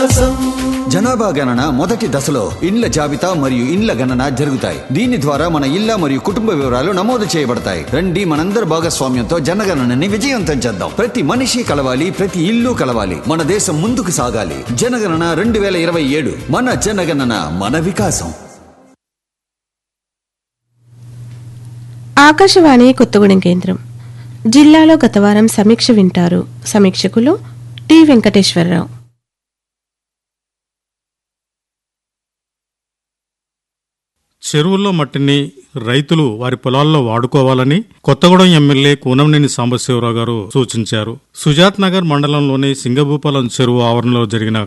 వికాసం జనాభా గణన మొదటి దశలో ఇండ్ల జాబితా మరియు ఇండ్ల గణన జరుగుతాయి దీని ద్వారా మన ఇళ్ల మరియు కుటుంబ వివరాలు నమోదు చేయబడతాయి రండి మనందరి భాగస్వామ్యంతో జనగణనని విజయవంతం చేద్దాం ప్రతి మనిషి కలవాలి ప్రతి ఇల్లు కలవాలి మన దేశం ముందుకు సాగాలి జనగణన రెండు వేల ఇరవై ఏడు మన జనగణన మన వికాసం ఆకాశవాణి కొత్తగూడెం కేంద్రం జిల్లాలో గత వారం సమీక్ష వింటారు సమీక్షకులు టి వెంకటేశ్వరరావు చెరువుల్లో మట్టిని రైతులు వారి పొలాల్లో వాడుకోవాలని కొత్తగూడెం ఎమ్మెల్యే కూనంనేని సాంబశివరావు గారు సూచించారు సుజాత్ నగర్ మండలంలోని సింగభూపాలం చెరువు ఆవరణలో జరిగిన